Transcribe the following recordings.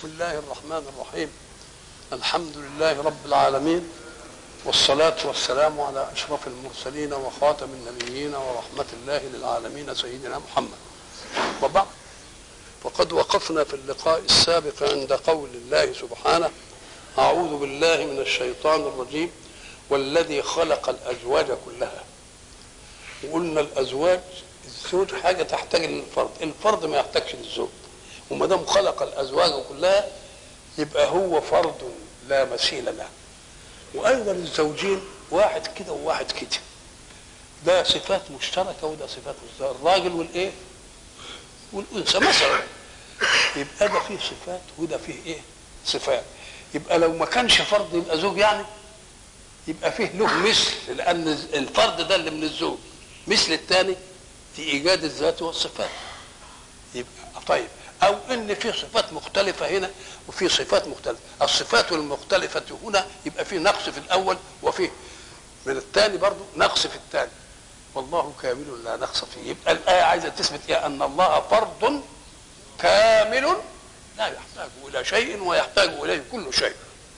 بسم الله الرحمن الرحيم الحمد لله رب العالمين والصلاة والسلام على أشرف المرسلين وخاتم النبيين ورحمة الله للعالمين سيدنا محمد وبعد وقد وقفنا في اللقاء السابق عند قول الله سبحانه أعوذ بالله من الشيطان الرجيم والذي خلق الأزواج كلها وقلنا الأزواج الزوج حاجة تحتاج للفرد الفرد ما يحتاجش للزوج وما دام خلق الأزواج كلها يبقى هو فرد لا مثيل له وايضا الزوجين واحد كده وواحد كده ده صفات مشتركه وده صفات مشتركه الراجل والايه والانثى مثلا يبقى ده فيه صفات وده فيه ايه صفات يبقى لو ما كانش فرد يبقى زوج يعني يبقى فيه له مثل لان الفرد ده اللي من الزوج مثل الثاني في ايجاد الذات والصفات يبقى طيب او ان في صفات مختلفه هنا وفي صفات مختلفه الصفات المختلفه هنا يبقى في نقص في الاول وفي من الثاني برضه نقص في الثاني والله كامل لا نقص فيه يبقى الايه عايزه تثبت ايه ان الله فرد كامل لا يحتاج الى شيء ويحتاج اليه كل شيء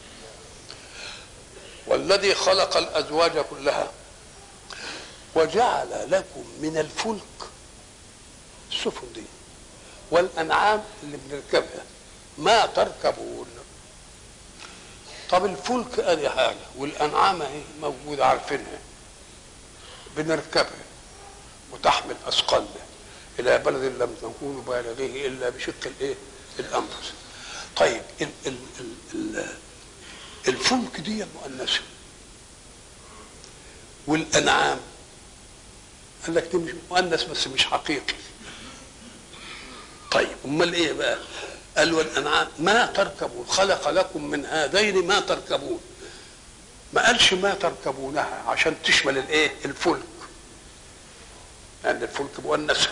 والذي خلق الازواج كلها وجعل لكم من الفلك السفن دي والانعام اللي بنركبها ما تركبون طب الفلك ادي حاجه والانعام اهي موجوده عارفينها بنركبها وتحمل اثقالنا الى بلد لم تكونوا بالغيه الا بشق الايه الانفس طيب ال ال ال ال الفلك دي مؤنثه والانعام قال لك دي مش مؤنث بس مش حقيقي طيب امال ايه بقى قال والانعام ما تركبون خلق لكم من هذين ما تركبون ما قالش ما تركبونها عشان تشمل الايه الفلك لان الفلك مؤنثه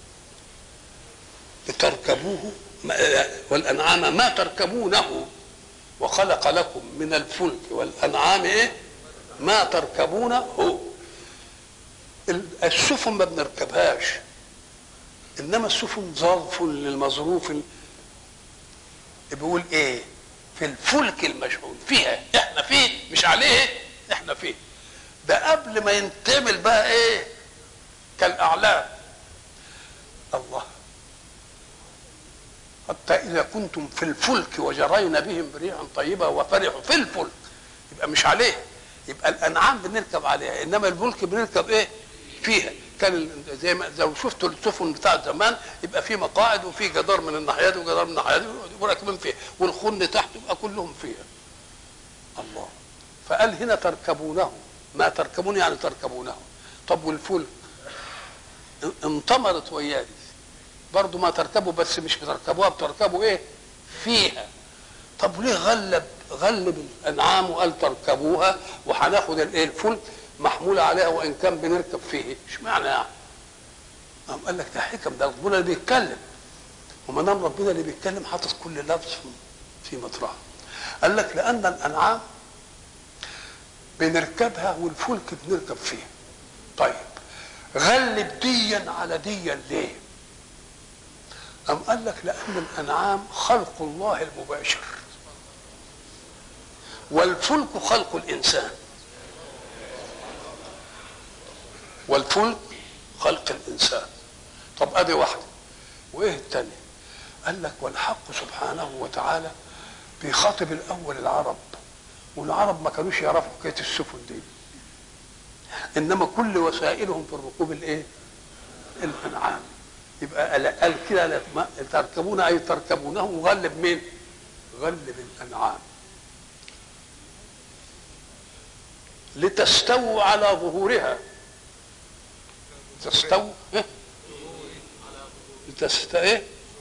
لتركبوه والانعام ما تركبونه وخلق لكم من الفلك والانعام ايه ما تركبونه السفن ما بنركبهاش انما السفن ظرف للمظروف بيقول ايه في الفلك المشحون فيها احنا فيه مش عليه احنا فيه ده قبل ما ينتمل بقى ايه كالاعلام الله حتى اذا كنتم في الفلك وجرينا بهم بريح طيبه وفرحوا في الفلك يبقى مش عليه يبقى الانعام بنركب عليها انما الفلك بنركب ايه فيها كان زي ما لو شفتوا السفن بتاع زمان يبقى في مقاعد وفي جدار من الناحيه دي وجدار من الناحيه دي وراكبين فيها والخن تحت يبقى كلهم فيها الله فقال هنا تركبونه ما تركبون يعني تركبونه طب والفلك انطمرت وياه دي برضه ما تركبوا بس مش بتركبوها بتركبوا ايه فيها طب ليه غلب غلب الانعام وقال تركبوها وهناخد الايه الفلك محمولة عليها وإن كان بنركب فيه اشمعنى يعني قام قال لك ده حكم ده ربنا اللي بيتكلم وما دام ربنا اللي بيتكلم حاطط كل لفظ في مطرحه قال لك لأن الأنعام بنركبها والفلك بنركب فيه طيب غلب ديا على ديا ليه أم قال لك لأن الأنعام خلق الله المباشر والفلك خلق الإنسان والفلك خلق الانسان طب ادي واحده وايه الثانيه قال لك والحق سبحانه وتعالى بيخاطب الاول العرب والعرب ما كانوش يعرفوا حكايه السفن دي انما كل وسائلهم في الركوب الايه الانعام يبقى قال كده تركبون اي تركبونه وغلب مين غلب الانعام لتستووا على ظهورها تستو إيه؟ لتست ايه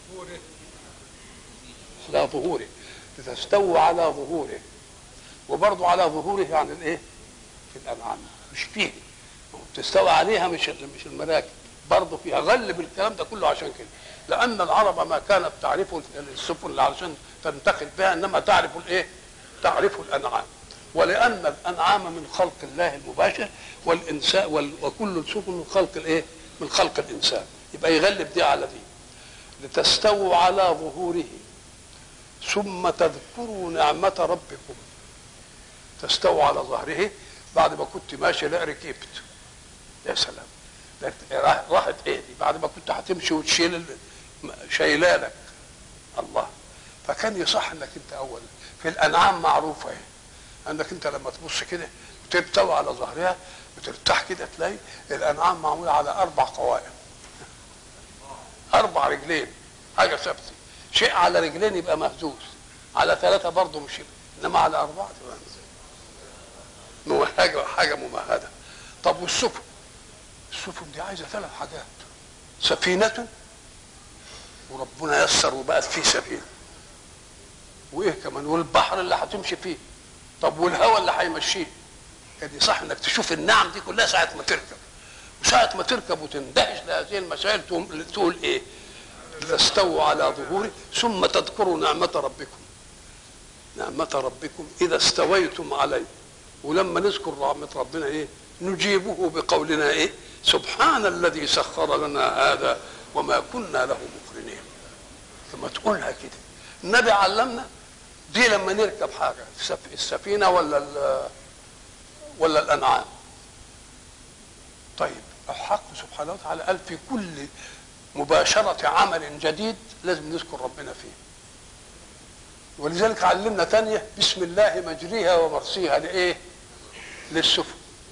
على ظهوره لتستووا على ظهوره وبرضه على ظهوره يعني الايه في الانعام مش فيه تستوى عليها مش مش المراكب برضه فيها غلب الكلام ده كله عشان كده لان العرب ما كانت تعرف السفن علشان تنتقل بها انما تعرف الايه تعرف الانعام ولان الانعام من خلق الله المباشر والانسان وال... وكل السفن من خلق الايه؟ من خلق الانسان يبقى يغلب دي على دي لتستووا على ظهوره ثم تذكروا نعمة ربكم تستووا على ظهره بعد ما كنت ماشي لا ركبت يا سلام ده راحت ايه دي بعد ما كنت هتمشي وتشيل ال- شايلالك الله فكان يصح انك انت اول في الانعام معروفه ايه انك انت لما تبص كده وتبتوي على ظهرها وترتاح كده تلاقي الانعام معموله على اربع قوائم اربع رجلين حاجه ثابته شيء على رجلين يبقى مهزوز على ثلاثه برضه مش يبقى. انما على اربعه تبقى ممهجه حاجه ممهده طب والسفن السفن دي عايزه ثلاث حاجات سفينه وربنا يسر وبقت فيه سفينه وايه كمان والبحر اللي هتمشي فيه طب والهواء اللي هيمشيه يعني صح انك تشوف النعم دي كلها ساعه ما تركب وساعه ما تركب وتندهش لهذه المسائل تقوم- تقول ايه اذا استووا على ظهوري ثم تذكروا نعمه ربكم نعمه ربكم اذا استويتم عليه ولما نذكر رحمه ربنا ايه نجيبه بقولنا ايه سبحان الذي سخر لنا هذا وما كنا له مقرنين لما تقولها كده النبي علمنا دي لما نركب حاجه السف- السفينه ولا ال- ولا الانعام طيب الحق سبحانه وتعالى قال في كل مباشرة عمل جديد لازم نذكر ربنا فيه ولذلك علمنا ثانية بسم الله مجريها ومرسيها لإيه؟ للسفن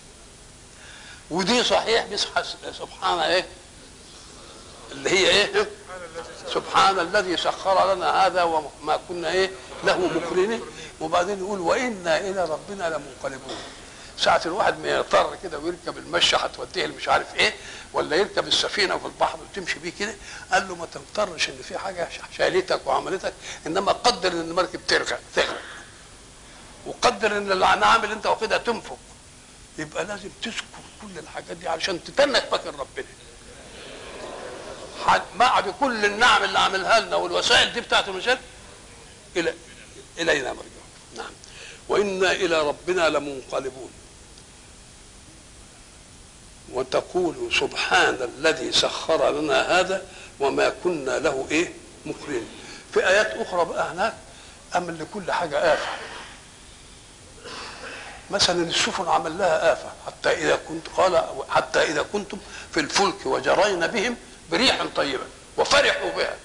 ودي صحيح بيصحى سبحان ايه؟ اللي هي ايه؟ سبحان الذي سخر لنا هذا وما كنا ايه؟ له مقرنين وبعدين يقول وانا الى ربنا لمنقلبون ساعة الواحد ما يضطر كده ويركب المشة هتوديه مش عارف ايه ولا يركب السفينة في البحر وتمشي بيه كده قال له ما تضطرش ان في حاجة شالتك وعملتك انما قدر ان المركب ترغى تغرق وقدر ان الانعام اللي انت واخدها تنفق يبقى لازم تذكر كل الحاجات دي علشان تتنك فاكر ربنا ح- بعد كل النعم اللي عملها لنا والوسائل دي بتاعت المشاكل الى الينا مرجعون نعم وانا الى ربنا لمنقلبون وتقول سبحان الذي سخر لنا هذا وما كنا له ايه مقرنين في ايات اخرى بقى هناك امن لكل حاجه افه مثلا السفن عمل لها آفة حتى إذا كنت قال حتى إذا كنتم في الفلك وجرين بهم بريح طيبة وفرحوا بها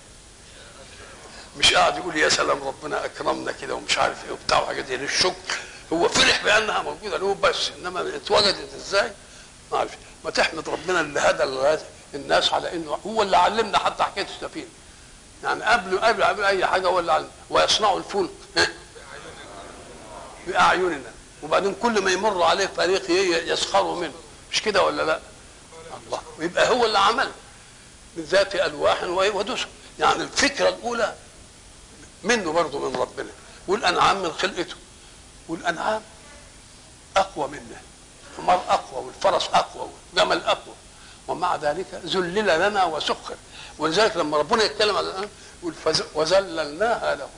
مش قاعد يقول يا سلام ربنا أكرمنا كده ومش عارف إيه وبتاع وحاجات دي للشكر هو فرح بأنها موجودة له بس إنما اتوجدت إزاي ما عارف ما تحمد ربنا اللي هدى الناس على إنه هو اللي علمنا حتى حكاية السفينة يعني قبل قبل قبل أي حاجة هو اللي علم ويصنعوا الفلك ها؟ بأعيننا وبعدين كل ما يمر عليه فريق ي- يسخروا منه مش كده ولا لا الله ويبقى هو اللي عمل من ذات الواح و- ودسر يعني الفكره الاولى منه برضه من ربنا والانعام من خلقته والانعام اقوى منا الحمار اقوى والفرس اقوى والجمل اقوى ومع ذلك ذلل لنا وسخر ولذلك لما ربنا يتكلم على الانعام يقول فز- وذللناها لهم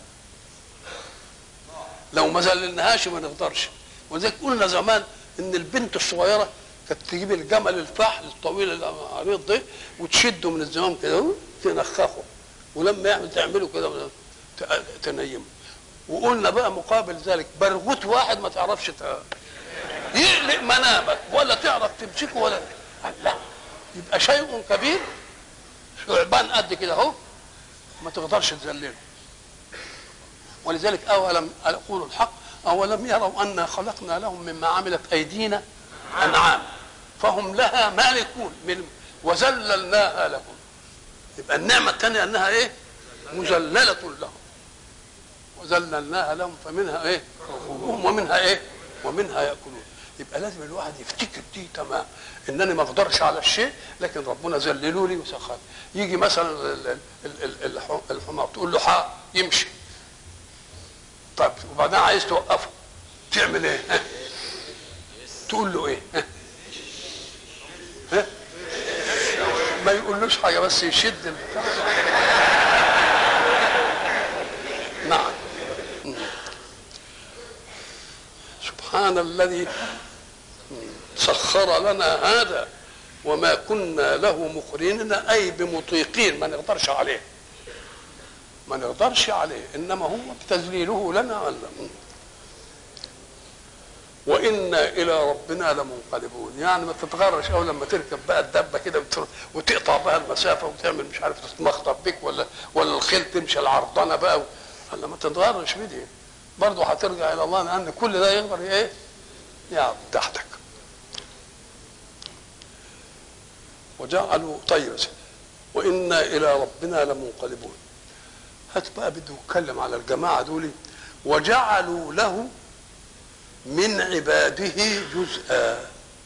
لو ما ذللناهاش ما نقدرش ولذلك قلنا زمان ان البنت الصغيره كانت تجيب الجمل الفحل الطويل العريض ده وتشده من الزمام كده تنخخه ولما يعمل تعمله كده ت- تنيمه وقلنا بقى مقابل ذلك برغوت واحد ما تعرفش ت... يقلق منامك ولا تعرف تمسكه ولا لا يبقى شيء كبير ثعبان قد كده اهو ما تقدرش تذلله ولذلك اولم يقول الحق اولم يروا انا خلقنا لهم مما عملت ايدينا انعام فهم لها مالكون من وذللناها لهم يبقى النعمه الثانيه انها ايه مذلله لهم وذللناها لهم فمنها ايه ركوبهم ومنها ايه ومنها ياكلون يبقى لازم الواحد يفتكر دي تمام انني ما اقدرش على الشيء لكن ربنا ذللوا لي وسخر يجي مثلا ال- ال- ال- ال- الح- الحمار تقول له حق يمشي طيب وبعدين عايز توقفه تعمل ايه؟ ها؟ تقول له ايه؟ ها؟ ها؟ ما يقولوش حاجه بس يشد البتاع. نعم مم. سبحان الذي سخر لنا هذا وما كنا له مقرنين اي بمطيقين ما نقدرش عليه ما نقدرش عليه انما هو تذليله لنا ولا وانا الى ربنا لمنقلبون يعني ما تتغرش او لما تركب بقى الدبه كده وتر- وتقطع بقى المسافه وتعمل مش عارف تتمخطب بك ولا ولا الخيل تمشي العرضنه بقى ولا ما تتغرش بدي برضه هترجع الى الله لان كل ده يقدر ايه يعب تحتك وجعلوا طيب يا سيدي. وانا الى ربنا لمنقلبون هات بقى بده يتكلم على الجماعه دول وجعلوا له من عباده جزءا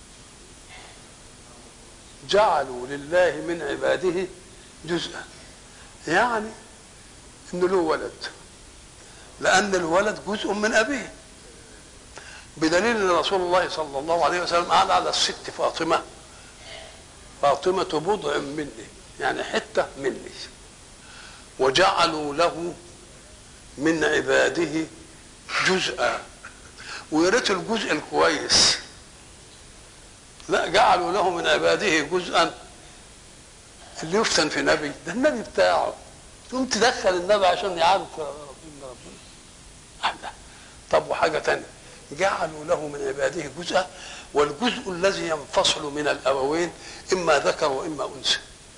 جعلوا لله من عباده جزءا يعني انه له ولد لان الولد جزء من ابيه بدليل ان رسول الله صلى الله عليه وسلم قال على الست فاطمه فاطمه بضع مني يعني حته مني وجعلوا له من عباده جزءا ويا ريت الجزء الكويس لا جعلوا له من عباده جزءا اللي يفتن في نبي ده النبي بتاعه تقوم تدخل النبي عشان يعرف ربنا ربنا لا. طب وحاجه تانية جعلوا له من عباده جزءا والجزء الذي ينفصل من الابوين اما ذكر واما انثى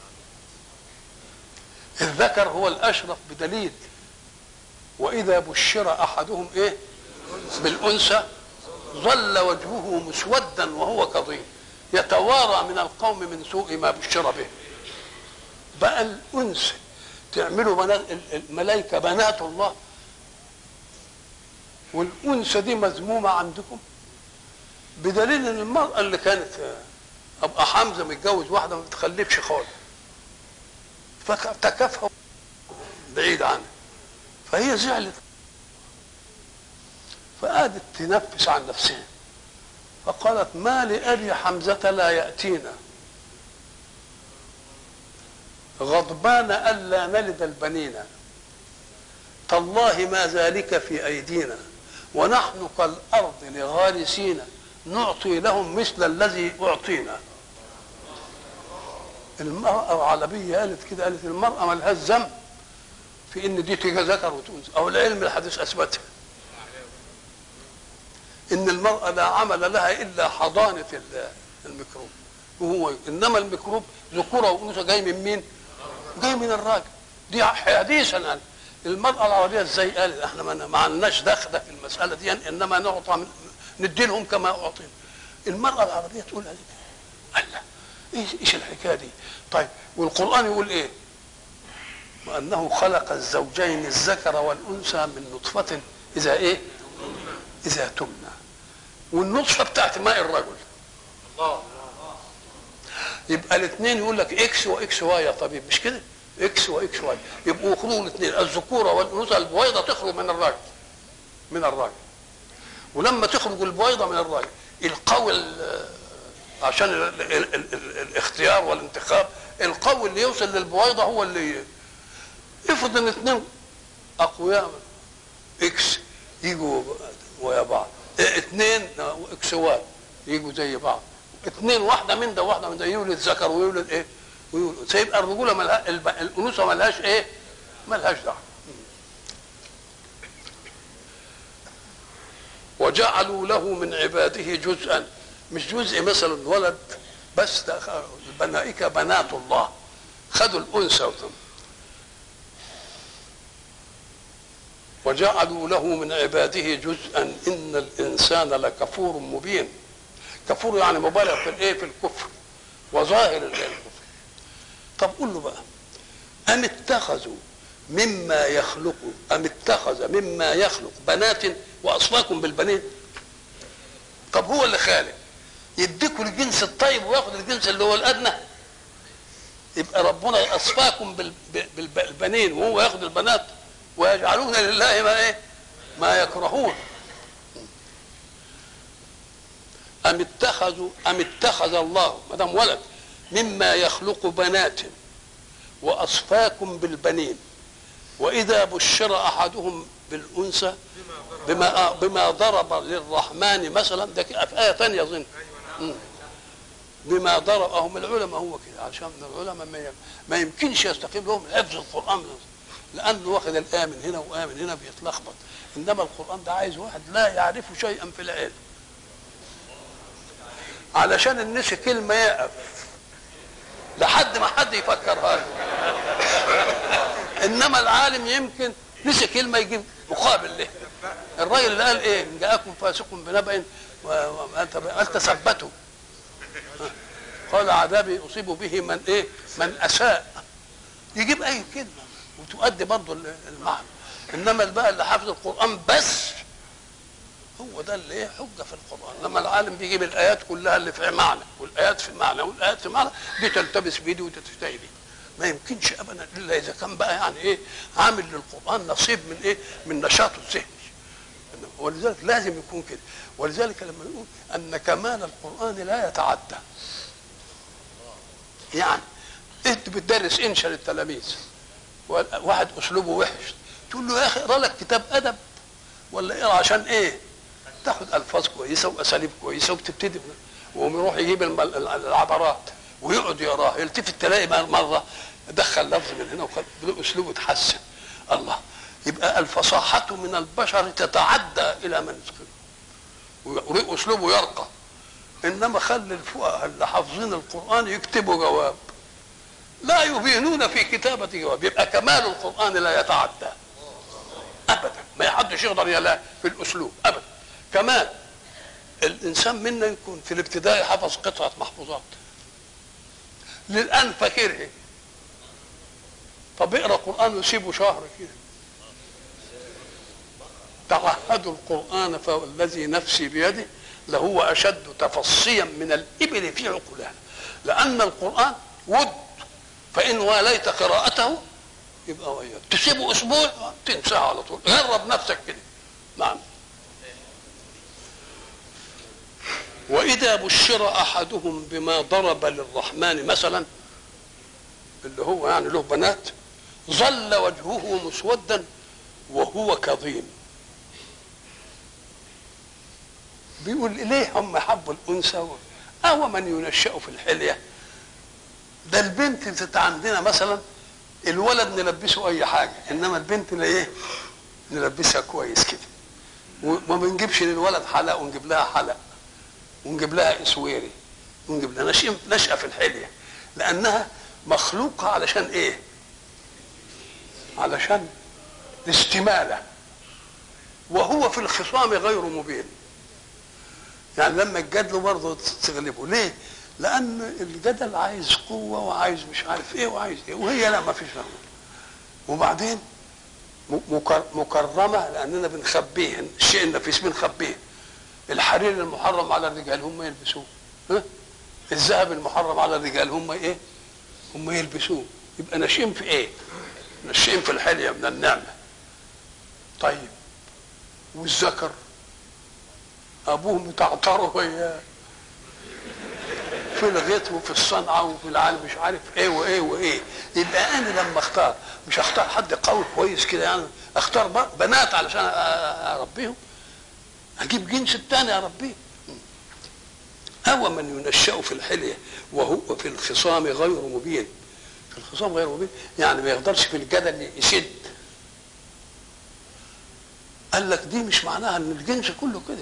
الذكر هو الاشرف بدليل واذا بشر احدهم ايه بالانثى ظل وجهه مسودا وهو كظيم يتوارى من القوم من سوء ما بشر به بقى الانثى تعملوا بنات الملائكه بنات الله والانثى دي مذمومه عندكم بدليل ان المراه اللي كانت ابقى حمزه متجوز واحده ما بتخلفش خالص فتكافها بعيد عنها فهي زعلت فقعدت تنفس عن نفسها فقالت ما لأبي حمزة لا يأتينا غضبان ألا نلد البنين تالله ما ذلك في أيدينا ونحن كالأرض لغارسين نعطي لهم مثل الذي أعطينا المرأة العربية قالت كده قالت المرأة ملهاش ذنب في إن دي تيجي ذكر وتنثى أو العلم الحديث أثبتها ان المراه لا عمل لها الا حضانه الميكروب وهو انما الميكروب ذكوره وانثى جاي من مين؟ جاي من الراجل دي حديثا يعني المراه العربيه ازاي قالت احنا ما عندناش دخله في المساله دي يعني انما نعطى من ندي لهم كما اعطينا المراه العربيه تقول هذه الله ايش ايش الحكايه دي؟ طيب والقران يقول ايه؟ وانه خلق الزوجين الذكر والانثى من نطفه اذا ايه؟ اذا تمنى والنطفه بتاعت ماء الرجل الله يبقى الاثنين يقول لك اكس واكس واي يا طبيب مش كده اكس واكس واي يبقوا يخرجوا الاثنين الذكوره والانوثه البويضه تخرج من الراجل من الراجل ولما تخرج البويضه من الراجل القوي عشان ال ال ال ال ال الاختيار والانتخاب القوي اللي يوصل للبويضه هو اللي افرض ان اثنين اقوياء اكس يجوا ويا بعض اثنين اكس واي يجوا زي بعض اثنين واحده من ده واحده من ده يولد ذكر ويولد ايه ويولد سيبقى الرجوله ملها الانوثه ملهاش ايه ملهاش دعوه وجعلوا له من عباده جزءا مش جزء مثلا ولد بس ده الملائكه بنات الله خدوا الانثى وثم وجعلوا له من عباده جزءا ان الانسان لكفور مبين كفور يعني مبالغ في الايه في الكفر وظاهر الكفر طب قول له بقى ام اتخذوا مما يخلق ام اتخذ مما يخلق بنات واصفاكم بالبنين طب هو اللي خالق يديكوا الجنس الطيب وياخد الجنس اللي هو الادنى يبقى ربنا اصفاكم بالبنين وهو ياخد البنات ويجعلون لله ما ايه ما يكرهون ام اتخذوا ام اتخذ الله ما دام ولد مما يخلق بنات واصفاكم بالبنين واذا بشر احدهم بالانثى بما بما ضرب للرحمن مثلا ده في ايه ثانيه اظن بما ضرب هم العلماء هو كده عشان العلماء ما يمكنش يستقيم لهم حفظ القران لانه واخد الايه من هنا وايه من هنا بيتلخبط انما القران ده عايز واحد لا يعرف شيئا في العلم علشان الناس كلمه يقف لحد ما حد يفكرها له انما العالم يمكن نسي كلمه يجيب مقابل له الراجل اللي قال ايه ان جاءكم فاسق بنبأ قال تثبتوا قال عذابي اصيب به من ايه من اساء يجيب اي كلمه وتؤدي برضه المعنى انما بقى اللي حافظ القران بس هو ده اللي ايه حجه في القران لما العالم بيجيب الايات كلها اللي في معنى والايات في معنى والايات في معنى دي تلتبس بيدي وتتشتهي بيه ما يمكنش ابدا الا اذا كان بقى يعني ايه عامل للقران نصيب من ايه من نشاطه الذهني ولذلك لازم يكون كده ولذلك لما نقول ان كمال القران لا يتعدى يعني انت بتدرس انشا للتلاميذ واحد اسلوبه وحش تقول له يا اخي اقرا لك كتاب ادب ولا اقرا عشان ايه تاخد الفاظ كويسه واساليب كويسه وبتبتدي ويقوم يروح يجيب العبارات ويقعد يقراها يلتفت تلاقي مره دخل لفظ من هنا وخد اسلوبه اتحسن الله يبقى الفصاحة من البشر تتعدى إلى من وأسلوبه يرقى إنما خلي الفقهاء اللي حافظين القرآن يكتبوا جواب لا يبينون في كتابة جواب يبقى كمال القرآن لا يتعدى أبدا ما حدش يقدر يلا في الأسلوب أبدا كمان الإنسان منا يكون في الابتدائي حفظ قطعة محفوظات للآن فاكرها طب اقرا قرآن وسيبه شهر كده تعهدوا القرآن فالذي نفسي بيده لهو أشد تفصيا من الإبل في عقولها لأن القرآن ود فإن واليت قراءته يبقى وياك تسيبه أسبوع تنساه على طول جرب نفسك كده نعم وإذا بشر أحدهم بما ضرب للرحمن مثلا اللي هو يعني له بنات ظل وجهه مسودا وهو كظيم بيقول ليه هم حبوا الانثى أو من ينشأ في الحليه ده البنت انت عندنا مثلا الولد نلبسه اي حاجه انما البنت لا ايه نلبسها كويس كده وما بنجيبش للولد حلق ونجيب لها حلق ونجيب لها اسويري ونجيب لها نشأة في الحليه لانها مخلوقه علشان ايه علشان الاستماله وهو في الخصام غير مبين يعني لما الجدل برضه تغلبه ليه؟ لان الجدل عايز قوه وعايز مش عارف ايه وعايز ايه وهي لا ما فيش وبعدين مكرمه لاننا بنخبيه الشيء النفيس بنخبيه الحرير المحرم على الرجال هم يلبسوه ها؟ الذهب المحرم على الرجال هم ايه؟ هم يلبسوه يبقى ناشئين في ايه؟ ناشئين في الحليه من النعمه طيب والذكر ابوه متعطره وياه في الغيط وفي الصنعه وفي العالم مش عارف ايه وايه وايه يبقى انا لما اختار مش اختار حد قوي كويس كده يعني اختار بنات علشان اربيهم اجيب جنس الثاني اربيه هو من ينشأ في الحلية وهو في الخصام غير مبين في الخصام غير مبين يعني ما يقدرش في الجدل يشد قال لك دي مش معناها ان الجنس كله كده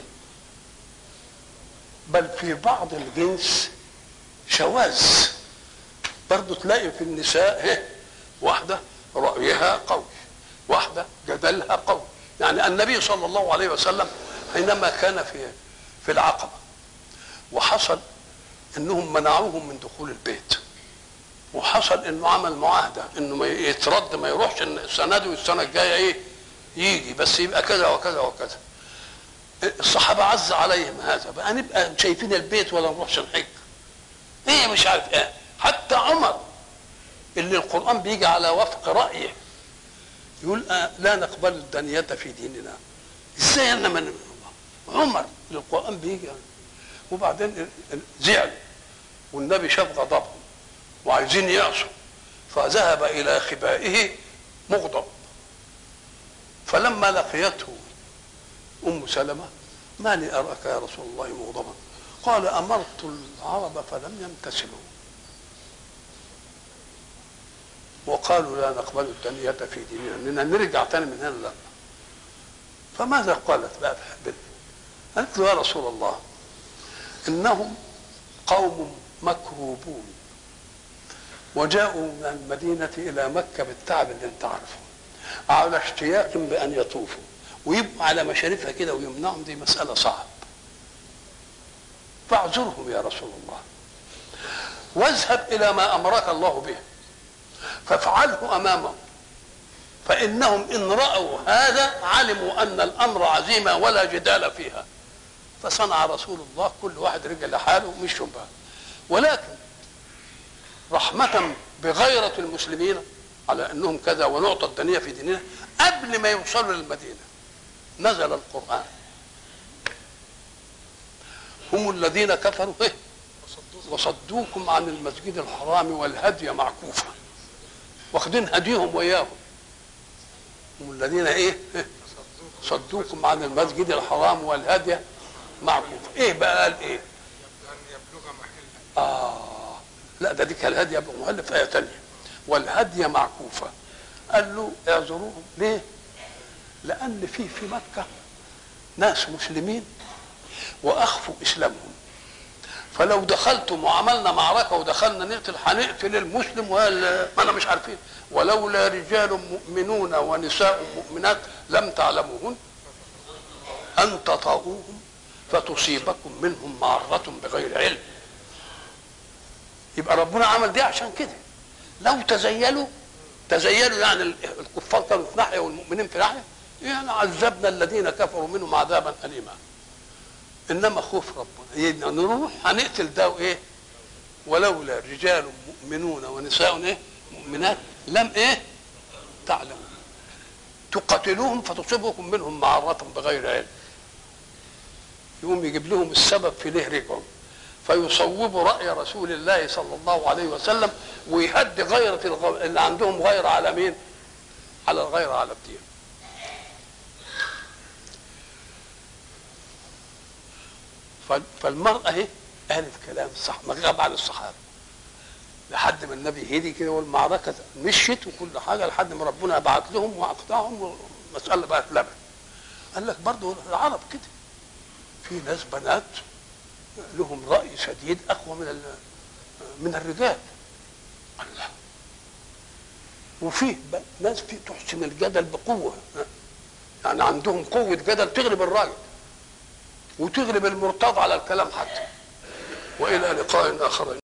بل في بعض الجنس شواذ برضه تلاقي في النساء واحدة رأيها قوي واحدة جدلها قوي يعني النبي صلى الله عليه وسلم حينما كان في في العقبة وحصل انهم منعوهم من دخول البيت وحصل انه عمل معاهدة انه ما يترد ما يروحش السنة دي والسنة الجاية ايه يجي بس يبقى كذا وكذا وكذا الصحابة عز عليهم هذا بقى نبقى شايفين البيت ولا نروحش نحج ايه مش عارف ايه حتى عمر اللي القرآن بيجي على وفق رأيه يقول آه لا نقبل الدنية في ديننا ازاي انا من عمر اللي القرآن بيجي وبعدين زعل والنبي شاف غضبهم وعايزين يعصوا فذهب إلى خبائه مغضب فلما لقيته ام سلمه ما لي اراك يا رسول الله مغضبا قال امرت العرب فلم يمتثلوا وقالوا لا نقبل الدنية في ديننا اننا نرجع تاني من هنا لا فماذا قالت بقى في البنت قالت له يا رسول الله انهم قوم مكروبون وجاءوا من المدينة إلى مكة بالتعب اللي أنت عارفه على اشتياق بأن يطوفوا ويبقوا على مشارفها كده ويمنعهم دي مسألة صعب فاعذرهم يا رسول الله واذهب إلى ما أمرك الله به فافعله أمامهم فإنهم إن رأوا هذا علموا أن الأمر عزيمة ولا جدال فيها فصنع رسول الله كل واحد رجع لحاله ومشوا بقى ولكن رحمة بغيرة المسلمين على أنهم كذا ونعطى الدنيا في ديننا قبل ما يوصلوا للمدينة نزل القرآن هم الذين كفروا إيه؟ وصدوكم عن المسجد الحرام والهدي معكوفا واخدين هديهم وياهم هم الذين ايه صدوكم عن المسجد الحرام والهدي معكوفا ايه بقى قال ايه أن يبلغ محل آه لا ده دي كان الهدي يبلغ محل في آية تانية والهدي معكوفة قال له اعذروهم ليه؟ لأن في في مكة ناس مسلمين وأخفوا إسلامهم فلو دخلتم وعملنا معركة ودخلنا نقتل هنقتل المسلم ولا ما أنا مش عارفين ولولا رجال مؤمنون ونساء مؤمنات لم تعلموهن أن تطاؤوهم فتصيبكم منهم معرة بغير علم يبقى ربنا عمل دي عشان كده لو تزيلوا تزيلوا يعني ال- الكفار كانوا في ناحيه والمؤمنين في ناحيه يعني عذبنا الذين كفروا منهم عذابا اليما انما خوف ربنا يعني نروح هنقتل ده وايه ولولا رجال مؤمنون ونساء ايه مؤمنات لم ايه تعلموا تقاتلوهم فتصيبكم منهم معرة بغير علم يقوم يجيب لهم السبب في ليه رجعوا فيصوبوا رأي رسول الله صلى الله عليه وسلم ويهدي غيرة الغ... اللي عندهم غيرة على مين؟ على الغيرة على الدين. فال- فالمرأة اهي قالت كلام صح ما غاب عن الصحابة لحد ما النبي هدي كده والمعركة مشيت وكل حاجة لحد ما ربنا بعت لهم وأقطعهم والمسألة بقت لبن. قال لك برضه العرب كده في ناس بنات لهم رأي شديد أقوى من ال- من الرجال الله وفيه ب- ناس في تحسن الجدل بقوة يعني عندهم قوة جدل تغلب الراجل وتغلب المرتضى على الكلام حتى وإلى لقاء آخر